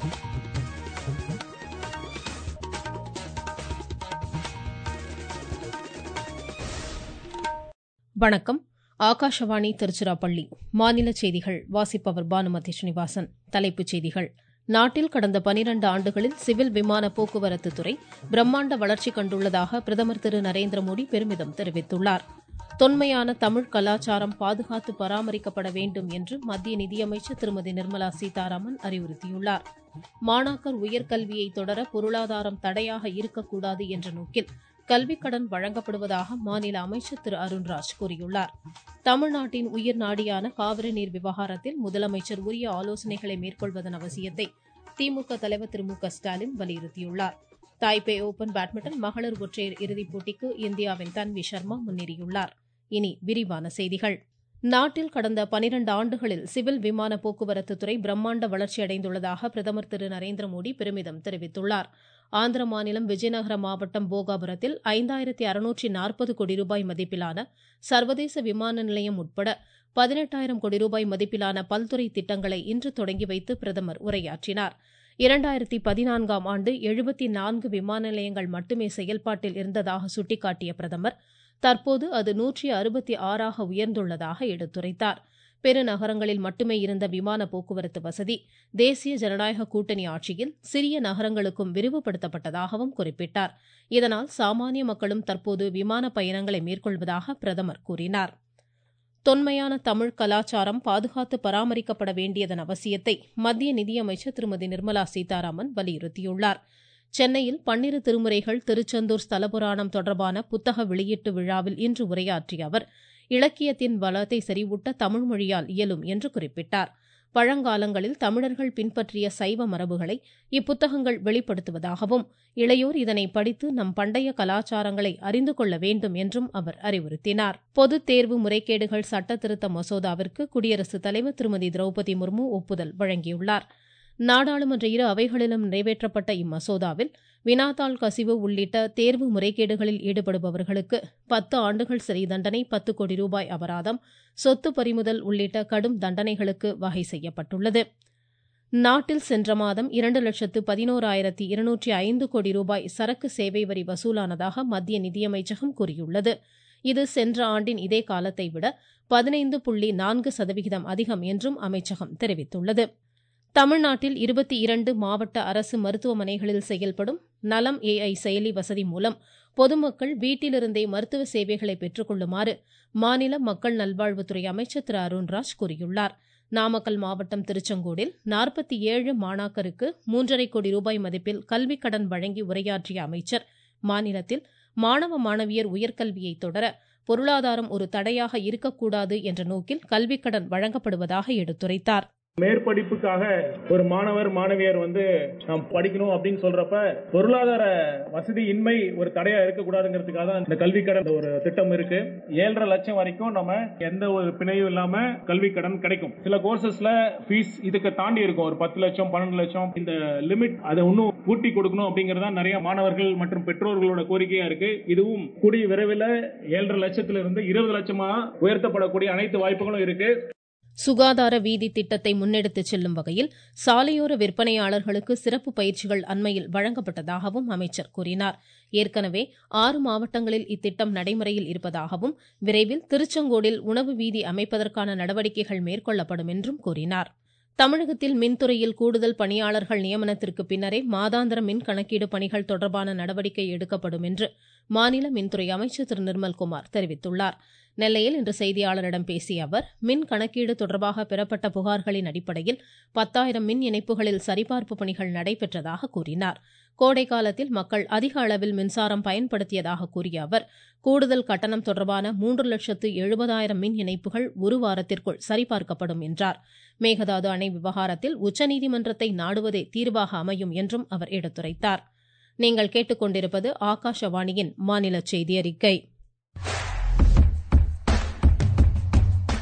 வணக்கம் ஆகாஷவாணி திருச்சிராப்பள்ளி மாநில செய்திகள் வாசிப்பவர் பானுமதி ஸ்ரீனிவாசன் தலைப்புச் செய்திகள் நாட்டில் கடந்த பனிரண்டு ஆண்டுகளில் சிவில் விமான போக்குவரத்து துறை பிரம்மாண்ட வளர்ச்சி கண்டுள்ளதாக பிரதமர் திரு நரேந்திர மோடி பெருமிதம் தெரிவித்துள்ளார் தொன்மையான தமிழ் கலாச்சாரம் பாதுகாத்து பராமரிக்கப்பட வேண்டும் என்று மத்திய நிதியமைச்சர் திருமதி நிர்மலா சீதாராமன் அறிவுறுத்தியுள்ளார் மாணாக்கர் உயர்கல்வியை தொடர பொருளாதாரம் தடையாக இருக்கக்கூடாது என்ற நோக்கில் கல்விக் கடன் வழங்கப்படுவதாக மாநில அமைச்சர் திரு அருண்ராஜ் கூறியுள்ளார் தமிழ்நாட்டின் உயிர் நாடியான காவிரி நீர் விவகாரத்தில் முதலமைச்சர் உரிய ஆலோசனைகளை மேற்கொள்வதன் அவசியத்தை திமுக தலைவர் திரு மு க ஸ்டாலின் வலியுறுத்தியுள்ளார் தாய்பே ஓபன் பேட்மிண்டன் மகளிர் ஒற்றையர் இறுதிப் போட்டிக்கு இந்தியாவின் தன்வி சர்மா முன்னேறியுள்ளார் இனி விரிவான செய்திகள் நாட்டில் கடந்த பனிரண்டு ஆண்டுகளில் சிவில் விமான போக்குவரத்து துறை பிரம்மாண்ட வளர்ச்சியடைந்துள்ளதாக பிரதமர் திரு நரேந்திர மோடி பெருமிதம் தெரிவித்துள்ளார் ஆந்திர மாநிலம் விஜயநகர மாவட்டம் போகாபுரத்தில் ஐந்தாயிரத்தி அறுநூற்றி நாற்பது கோடி ரூபாய் மதிப்பிலான சர்வதேச விமான நிலையம் உட்பட பதினெட்டாயிரம் கோடி ரூபாய் மதிப்பிலான பல்துறை திட்டங்களை இன்று தொடங்கி வைத்து பிரதமர் உரையாற்றினார் இரண்டாயிரத்தி பதினான்காம் ஆண்டு எழுபத்தி நான்கு விமான நிலையங்கள் மட்டுமே செயல்பாட்டில் இருந்ததாக சுட்டிக்காட்டிய பிரதமர் தற்போது அது நூற்றி அறுபத்தி ஆறாக உயர்ந்துள்ளதாக எடுத்துரைத்தார் பெருநகரங்களில் மட்டுமே இருந்த விமான போக்குவரத்து வசதி தேசிய ஜனநாயக கூட்டணி ஆட்சியில் சிறிய நகரங்களுக்கும் விரிவுபடுத்தப்பட்டதாகவும் குறிப்பிட்டார் இதனால் சாமானிய மக்களும் தற்போது விமான பயணங்களை மேற்கொள்வதாக பிரதமர் கூறினார் தொன்மையான தமிழ் கலாச்சாரம் பாதுகாத்து பராமரிக்கப்பட வேண்டியதன் அவசியத்தை மத்திய நிதியமைச்சர் திருமதி நிர்மலா சீதாராமன் வலியுறுத்தியுள்ளார் சென்னையில் பன்னிரு திருமுறைகள் திருச்செந்தூர் ஸ்தலபுராணம் தொடர்பான புத்தக வெளியீட்டு விழாவில் இன்று உரையாற்றிய அவர் இலக்கியத்தின் வளத்தை செறிவூட்ட தமிழ் மொழியால் இயலும் என்று குறிப்பிட்டார் பழங்காலங்களில் தமிழர்கள் பின்பற்றிய சைவ மரபுகளை இப்புத்தகங்கள் வெளிப்படுத்துவதாகவும் இளையோர் இதனை படித்து நம் பண்டைய கலாச்சாரங்களை அறிந்து கொள்ள வேண்டும் என்றும் அவர் அறிவுறுத்தினார் பொதுத் தேர்வு முறைகேடுகள் சட்ட திருத்த மசோதாவிற்கு குடியரசுத் தலைவர் திருமதி திரௌபதி முர்மு ஒப்புதல் வழங்கியுள்ளார் நாடாளுமன்ற இரு அவைகளிலும் நிறைவேற்றப்பட்ட இம்மசோதாவில் வினாத்தாள் கசிவு உள்ளிட்ட தேர்வு முறைகேடுகளில் ஈடுபடுபவர்களுக்கு பத்து ஆண்டுகள் சிறை தண்டனை பத்து கோடி ரூபாய் அபராதம் சொத்து பறிமுதல் உள்ளிட்ட கடும் தண்டனைகளுக்கு வகை செய்யப்பட்டுள்ளது நாட்டில் சென்ற மாதம் இரண்டு லட்சத்து பதினோராயிரத்தி இருநூற்றி ஐந்து கோடி ரூபாய் சரக்கு சேவை வரி வசூலானதாக மத்திய நிதியமைச்சகம் கூறியுள்ளது இது சென்ற ஆண்டின் இதே காலத்தை விட பதினைந்து புள்ளி நான்கு சதவிகிதம் அதிகம் என்றும் அமைச்சகம் தெரிவித்துள்ளது தமிழ்நாட்டில் இருபத்தி இரண்டு மாவட்ட அரசு மருத்துவமனைகளில் செயல்படும் நலம் ஏஐ செயலி வசதி மூலம் பொதுமக்கள் வீட்டிலிருந்தே மருத்துவ சேவைகளை பெற்றுக் கொள்ளுமாறு மாநில மக்கள் நல்வாழ்வுத்துறை அமைச்சர் திரு அருண்ராஜ் கூறியுள்ளார் நாமக்கல் மாவட்டம் திருச்செங்கோடில் நாற்பத்தி ஏழு மாணாக்கருக்கு மூன்றரை கோடி ரூபாய் மதிப்பில் கல்விக் கடன் வழங்கி உரையாற்றிய அமைச்சர் மாநிலத்தில் மாணவ மாணவியர் உயர்கல்வியை தொடர பொருளாதாரம் ஒரு தடையாக இருக்கக்கூடாது என்ற நோக்கில் கல்விக் கடன் வழங்கப்படுவதாக எடுத்துரைத்தார் மேற்படிப்புக்காக ஒரு மாணவர் மாணவியர் வந்து நாம் படிக்கணும் அப்படின்னு சொல்றப்ப பொருளாதார வசதி இன்மை ஒரு தடையா இருக்கக்கூடாதுங்கிறதுக்காக தான் இந்த கல்வி கடன் ஒரு திட்டம் இருக்கு ஏழரை லட்சம் வரைக்கும் நம்ம எந்த ஒரு பிணையும் இல்லாம கல்வி கடன் கிடைக்கும் சில கோர்சஸ்ல ஃபீஸ் இதுக்கு தாண்டி இருக்கும் ஒரு பத்து லட்சம் பன்னெண்டு லட்சம் இந்த லிமிட் அதை இன்னும் கூட்டி கொடுக்கணும் அப்படிங்கறதா நிறைய மாணவர்கள் மற்றும் பெற்றோர்களோட கோரிக்கையா இருக்கு இதுவும் கூடிய விரைவில் ஏழரை லட்சத்திலிருந்து இருந்து இருபது லட்சமா உயர்த்தப்படக்கூடிய அனைத்து வாய்ப்புகளும் இருக்கு சுகாதார வீதி திட்டத்தை முன்னெடுத்துச் செல்லும் வகையில் சாலையோர விற்பனையாளர்களுக்கு சிறப்பு பயிற்சிகள் அண்மையில் வழங்கப்பட்டதாகவும் அமைச்சர் கூறினார் ஏற்கனவே ஆறு மாவட்டங்களில் இத்திட்டம் நடைமுறையில் இருப்பதாகவும் விரைவில் திருச்செங்கோடில் உணவு வீதி அமைப்பதற்கான நடவடிக்கைகள் மேற்கொள்ளப்படும் என்றும் கூறினார் தமிழகத்தில் மின்துறையில் கூடுதல் பணியாளர்கள் நியமனத்திற்கு பின்னரே மாதாந்திர மின் கணக்கீடு பணிகள் தொடர்பான நடவடிக்கை எடுக்கப்படும் என்று மாநில மின்துறை அமைச்சர் திரு நிர்மல்குமார் தெரிவித்துள்ளார் நெல்லையில் இன்று செய்தியாளரிடம் பேசிய அவர் மின் கணக்கீடு தொடர்பாக பெறப்பட்ட புகார்களின் அடிப்படையில் பத்தாயிரம் மின் இணைப்புகளில் சரிபார்ப்பு பணிகள் நடைபெற்றதாக கூறினார் கோடை காலத்தில் மக்கள் அதிக அளவில் மின்சாரம் பயன்படுத்தியதாக கூறிய அவர் கூடுதல் கட்டணம் தொடர்பான மூன்று லட்சத்து எழுபதாயிரம் மின் இணைப்புகள் ஒரு வாரத்திற்குள் சரிபார்க்கப்படும் என்றார் மேகதாது அணை விவகாரத்தில் உச்சநீதிமன்றத்தை நாடுவதே தீர்வாக அமையும் என்றும் அவர் எடுத்துரைத்தார் நீங்கள் கேட்டுக்கொண்டிருப்பது ஆகாஷவாணியின் மாநில செய்தி அறிக்கை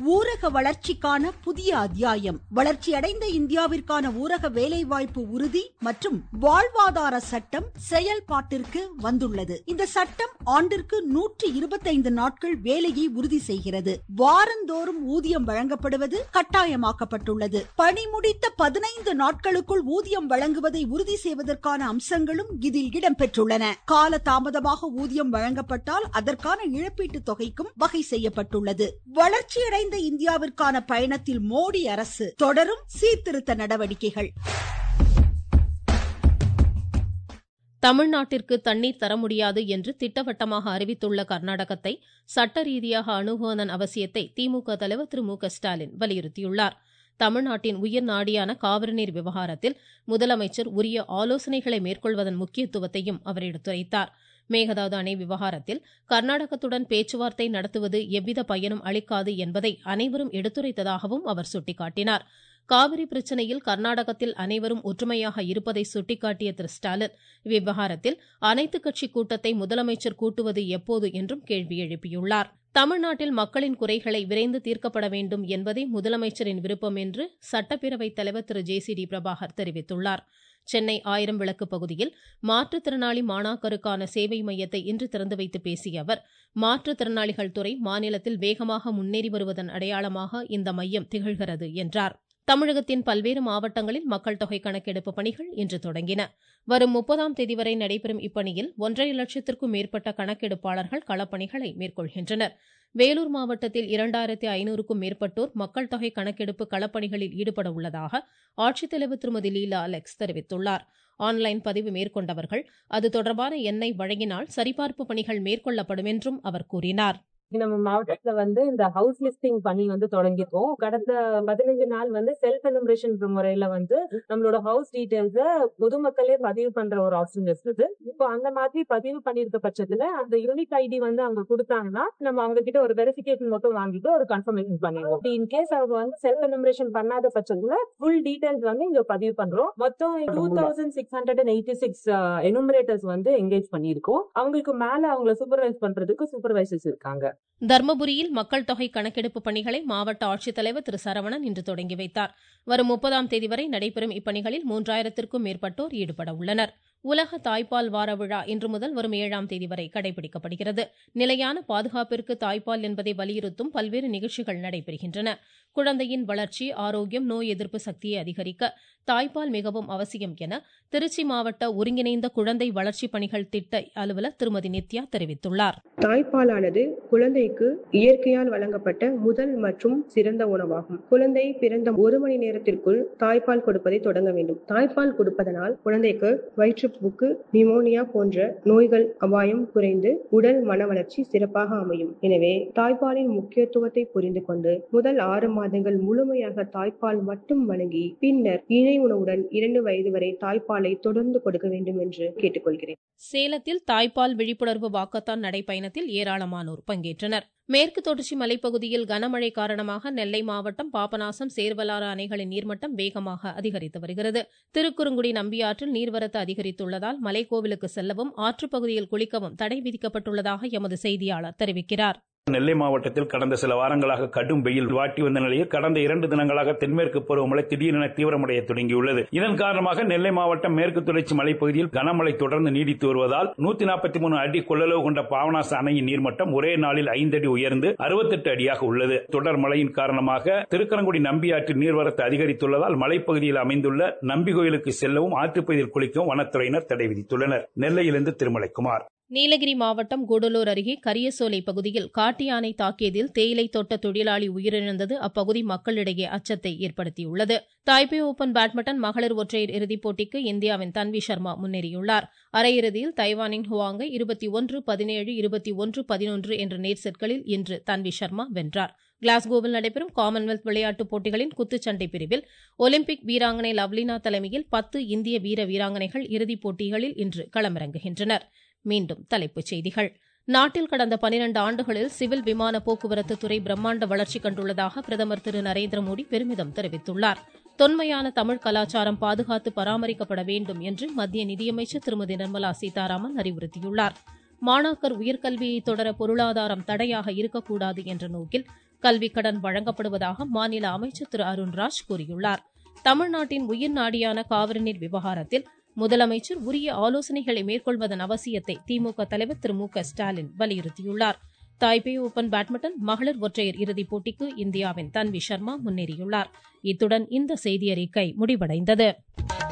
ஊரக வளர்ச்சிக்கான புதிய அத்தியாயம் வளர்ச்சியடைந்த இந்தியாவிற்கான ஊரக வேலைவாய்ப்பு உறுதி மற்றும் வாழ்வாதார சட்டம் செயல்பாட்டிற்கு வந்துள்ளது இந்த சட்டம் ஆண்டிற்கு நூற்றி இருபத்தைந்து நாட்கள் வேலையை உறுதி செய்கிறது வாரந்தோறும் ஊதியம் வழங்கப்படுவது கட்டாயமாக்கப்பட்டுள்ளது பணி முடித்த பதினைந்து நாட்களுக்குள் ஊதியம் வழங்குவதை உறுதி செய்வதற்கான அம்சங்களும் இதில் இடம்பெற்றுள்ளன கால தாமதமாக ஊதியம் வழங்கப்பட்டால் அதற்கான இழப்பீட்டுத் தொகைக்கும் வகை செய்யப்பட்டுள்ளது வளர்ச்சியடைந்த இந்தியாவிற்கான பயணத்தில் மோடி அரசு தொடரும் சீர்திருத்த நடவடிக்கைகள் தமிழ்நாட்டிற்கு தண்ணீர் தர முடியாது என்று திட்டவட்டமாக அறிவித்துள்ள கர்நாடகத்தை சட்ட ரீதியாக அணுகுவதன் அவசியத்தை திமுக தலைவர் திரு மு க ஸ்டாலின் வலியுறுத்தியுள்ளார் தமிழ்நாட்டின் உயிர் நாடியான காவிரி நீர் விவகாரத்தில் முதலமைச்சர் உரிய ஆலோசனைகளை மேற்கொள்வதன் முக்கியத்துவத்தையும் அவர் எடுத்துரைத்தார் மேகதாது அணை விவகாரத்தில் கர்நாடகத்துடன் பேச்சுவார்த்தை நடத்துவது எவ்வித பயனும் அளிக்காது என்பதை அனைவரும் எடுத்துரைத்ததாகவும் அவர் சுட்டிக்காட்டினார் காவிரி பிரச்சனையில் கர்நாடகத்தில் அனைவரும் ஒற்றுமையாக இருப்பதை சுட்டிக்காட்டிய திரு ஸ்டாலின் இவ்விவகாரத்தில் அனைத்து கட்சி கூட்டத்தை முதலமைச்சர் கூட்டுவது எப்போது என்றும் கேள்வி எழுப்பியுள்ளார் தமிழ்நாட்டில் மக்களின் குறைகளை விரைந்து தீர்க்கப்பட வேண்டும் என்பதே முதலமைச்சரின் விருப்பம் என்று சட்டப்பேரவைத் தலைவர் Thiru J C D Prabhakar தெரிவித்துள்ளார் சென்னை ஆயிரம் விளக்கு பகுதியில் மாற்றுத்திறனாளி மாணாக்கருக்கான சேவை மையத்தை இன்று திறந்து வைத்து பேசிய அவர் மாற்றுத்திறனாளிகள் துறை மாநிலத்தில் வேகமாக முன்னேறி வருவதன் அடையாளமாக இந்த மையம் திகழ்கிறது என்றார் தமிழகத்தின் பல்வேறு மாவட்டங்களில் மக்கள் தொகை கணக்கெடுப்பு பணிகள் இன்று தொடங்கின வரும் முப்பதாம் தேதி வரை நடைபெறும் இப்பணியில் ஒன்றரை லட்சத்திற்கும் மேற்பட்ட கணக்கெடுப்பாளர்கள் களப்பணிகளை மேற்கொள்கின்றனர் வேலூர் மாவட்டத்தில் இரண்டாயிரத்தி ஐநூறுக்கும் மேற்பட்டோர் மக்கள் தொகை கணக்கெடுப்பு களப்பணிகளில் ஈடுபட உள்ளதாக ஆட்சித்தலைவர் திருமதி லீலா அலெக்ஸ் தெரிவித்துள்ளார் ஆன்லைன் பதிவு மேற்கொண்டவர்கள் அது தொடர்பான எண்ணை வழங்கினால் சரிபார்ப்பு பணிகள் மேற்கொள்ளப்படும் என்றும் அவர் கூறினார் நம்ம மாவட்டத்துல வந்து இந்த ஹவுஸ் லிஸ்டிங் பணி வந்து தொடங்கிருக்கோம் கடந்த பதினைஞ்சு நாள் வந்து செல்ஃப் எனுமரேஷன் முறையில வந்து நம்மளோட ஹவுஸ் டீடைல்ஸ பொதுமக்களே பதிவு பண்ற ஒரு ஆப்ஷன் இருக்குது இப்போ அந்த மாதிரி பதிவு பண்ணிருக்க பட்சத்துல அந்த யூனிக் ஐடி வந்து அவங்க கொடுத்தாங்கன்னா நம்ம அவங்க கிட்ட ஒரு வெரிஃபிகேஷன் மட்டும் வாங்கிட்டு ஒரு கன்ஃபர்மேஷன் பண்ணிடுவோம் இன் கேஸ் அவங்க வந்து செல்ஃப் எனுமரேஷன் பண்ணாத பட்சத்துல ஃபுல் டீடைல்ஸ் வந்து இங்க பதிவு பண்றோம் மொத்தம் two thousand six hundred and eighty six enumerators வந்து என்கேஜ் பண்ணிருக்கோம் அவங்களுக்கு மேல அவங்கள சூப்பர்வைஸ் பண்றதுக்கு சூப்பர்வைசர்ஸ் இருக்காங்க தர்மபுரியில் மக்கள் தொகை கணக்கெடுப்பு பணிகளை மாவட்ட ஆட்சித்தலைவர் திரு சரவணன் இன்று தொடங்கி வைத்தார் வரும் முப்பதாம் தேதி வரை நடைபெறும் இப்பணிகளில் மூன்றாயிரத்திற்கும் மேற்பட்டோர் ஈடுபட உள்ளனர் உலக தாய்ப்பால் வார விழா இன்று முதல் வரும் ஏழாம் தேதி வரை கடைபிடிக்கப்படுகிறது நிலையான பாதுகாப்பிற்கு தாய்ப்பால் என்பதை வலியுறுத்தும் பல்வேறு நிகழ்ச்சிகள் நடைபெறுகின்றன குழந்தையின் வளர்ச்சி ஆரோக்கியம் நோய் எதிர்ப்பு சக்தியை அதிகரிக்க தாய்ப்பால் மிகவும் அவசியம் என திருச்சி மாவட்ட ஒருங்கிணைந்த குழந்தை வளர்ச்சி பணிகள் திட்ட அலுவலர் திருமதி நித்யா தெரிவித்துள்ளார் தாய்ப்பாலானது குழந்தைக்கு இயற்கையால் வழங்கப்பட்ட முதல் மற்றும் சிறந்த உணவாகும் குழந்தை பிறந்த ஒரு மணி நேரத்திற்குள் தாய்ப்பால் கொடுப்பதை தொடங்க வேண்டும் தாய்ப்பால் கொடுப்பதனால் குழந்தைக்கு வயிற்றுப்போக்கு நிமோனியா போன்ற நோய்கள் அபாயம் குறைந்து உடல் மன வளர்ச்சி சிறப்பாக அமையும் எனவே தாய்ப்பாலின் முக்கியத்துவத்தை புரிந்து கொண்டு முதல் ஆறு மாதங்கள் முழுமையாக தாய்ப்பால் மட்டும் வழங்கி பின்னர் இணை உணவுடன் இரண்டு வயது வரை தாய்ப்பாலை தொடர்ந்து கொடுக்க வேண்டும் என்று கேட்டுக்கொள்கிறேன் சேலத்தில் தாய்ப்பால் விழிப்புணர்வு வாக்கத்தான் நடைப்பயணத்தில் ஏராளமானோர் பங்கேற்றனர் மேற்கு தொடர்ச்சி மலைப்பகுதியில் கனமழை காரணமாக நெல்லை மாவட்டம் பாபநாசம் சேர்வலாறு அணைகளின் நீர்மட்டம் வேகமாக அதிகரித்து வருகிறது திருக்குறுங்குடி நம்பியாற்றில் நீர்வரத்து அதிகரித்துள்ளதால் மலைக்கோவிலுக்கு செல்லவும் ஆற்றுப்பகுதியில் குளிக்கவும் தடை விதிக்கப்பட்டுள்ளதாக எமது செய்தியாளர் தெரிவிக்கிறார் நெல்லை மாவட்டத்தில் கடந்த சில வாரங்களாக கடும் வெயில் வாட்டி வந்த நிலையில் கடந்த இரண்டு தினங்களாக தென்மேற்கு பருவமழை திடீரென தீவிரமடைய தொடங்கியுள்ளது இதன் காரணமாக நெல்லை மாவட்டம் மேற்கு தொடர்ச்சி மலைப்பகுதியில் கனமழை தொடர்ந்து நீடித்து வருவதால் நூத்தி நாற்பத்தி மூணு அடி கொள்ளளவு கொண்ட பாவனாச அணையின் நீர்மட்டம் ஒரே நாளில் ஐந்து அடி உயர்ந்து அறுபத்தெட்டு அடியாக உள்ளது தொடர் மழையின் காரணமாக திருக்கரங்குடி நம்பியாற்றில் நீர்வரத்து அதிகரித்துள்ளதால் மலைப்பகுதியில் அமைந்துள்ள நம்பி கோயிலுக்கு செல்லவும் ஆற்றுப்பகுதியில் குளிக்கவும் வனத்துறையினர் தடை விதித்துள்ளனர் நெல்லையிலிருந்து திருமலைக்குமார் நீலகிரி மாவட்டம் கூடலூர் அருகே கரியசோலை பகுதியில் காட்டு யானை தாக்கியதில் தேயிலை தோட்ட தொழிலாளி உயிரிழந்தது அப்பகுதி மக்களிடையே அச்சத்தை ஏற்படுத்தியுள்ளது தாய்பே ஓபன் பேட்மிண்டன் மகளிர் ஒற்றையர் இறுதிப் போட்டிக்கு இந்தியாவின் தன்வி சர்மா முன்னேறியுள்ளார் அரையிறுதியில் தைவானின் ஹுவாங்கை இருபத்தி ஒன்று பதினேழு இருபத்தி ஒன்று பதினொன்று என்ற நேர் செட்களில் இன்று தன்வி சர்மா வென்றார் கிளாஸ்கோவில் நடைபெறும் காமன்வெல்த் விளையாட்டுப் போட்டிகளின் குத்துச்சண்டை பிரிவில் ஒலிம்பிக் வீராங்கனை லவ்லினா தலைமையில் பத்து இந்திய வீர வீராங்கனைகள் இறுதிப் போட்டிகளில் இன்று களமிறங்குகின்றனர் மீண்டும் தலைப்புச் செய்திகள் நாட்டில் கடந்த பனிரண்டு ஆண்டுகளில் சிவில் விமான போக்குவரத்து துறை பிரம்மாண்ட வளர்ச்சி கண்டுள்ளதாக பிரதமர் திரு நரேந்திர மோடி பெருமிதம் தெரிவித்துள்ளார் தொன்மையான தமிழ் கலாச்சாரம் பாதுகாத்து பராமரிக்கப்பட வேண்டும் என்று மத்திய நிதியமைச்சர் திருமதி நிர்மலா சீதாராமன் அறிவுறுத்தியுள்ளார் மாணாக்கர் உயர்கல்வியை தொடர பொருளாதாரம் தடையாக இருக்கக்கூடாது என்ற நோக்கில் கல்விக் கடன் வழங்கப்படுவதாக மாநில அமைச்சர் திரு அருண்ராஜ் கூறியுள்ளார் தமிழ்நாட்டின் உயிர் நாடியான காவிரி நீர் விவகாரத்தில் முதலமைச்சர் உரிய ஆலோசனைகளை மேற்கொள்வதன் அவசியத்தை திமுக தலைவர் திரு மு க ஸ்டாலின் வலியுறுத்தியுள்ளார் தாய்பே ஓபன் பேட்மிண்டன் மகளிர் ஒற்றையர் இறுதிப் போட்டிக்கு இந்தியாவின் தன்வி சர்மா முன்னேறியுள்ளார் இத்துடன் இந்த செய்தியறிக்கை முடிவடைந்தது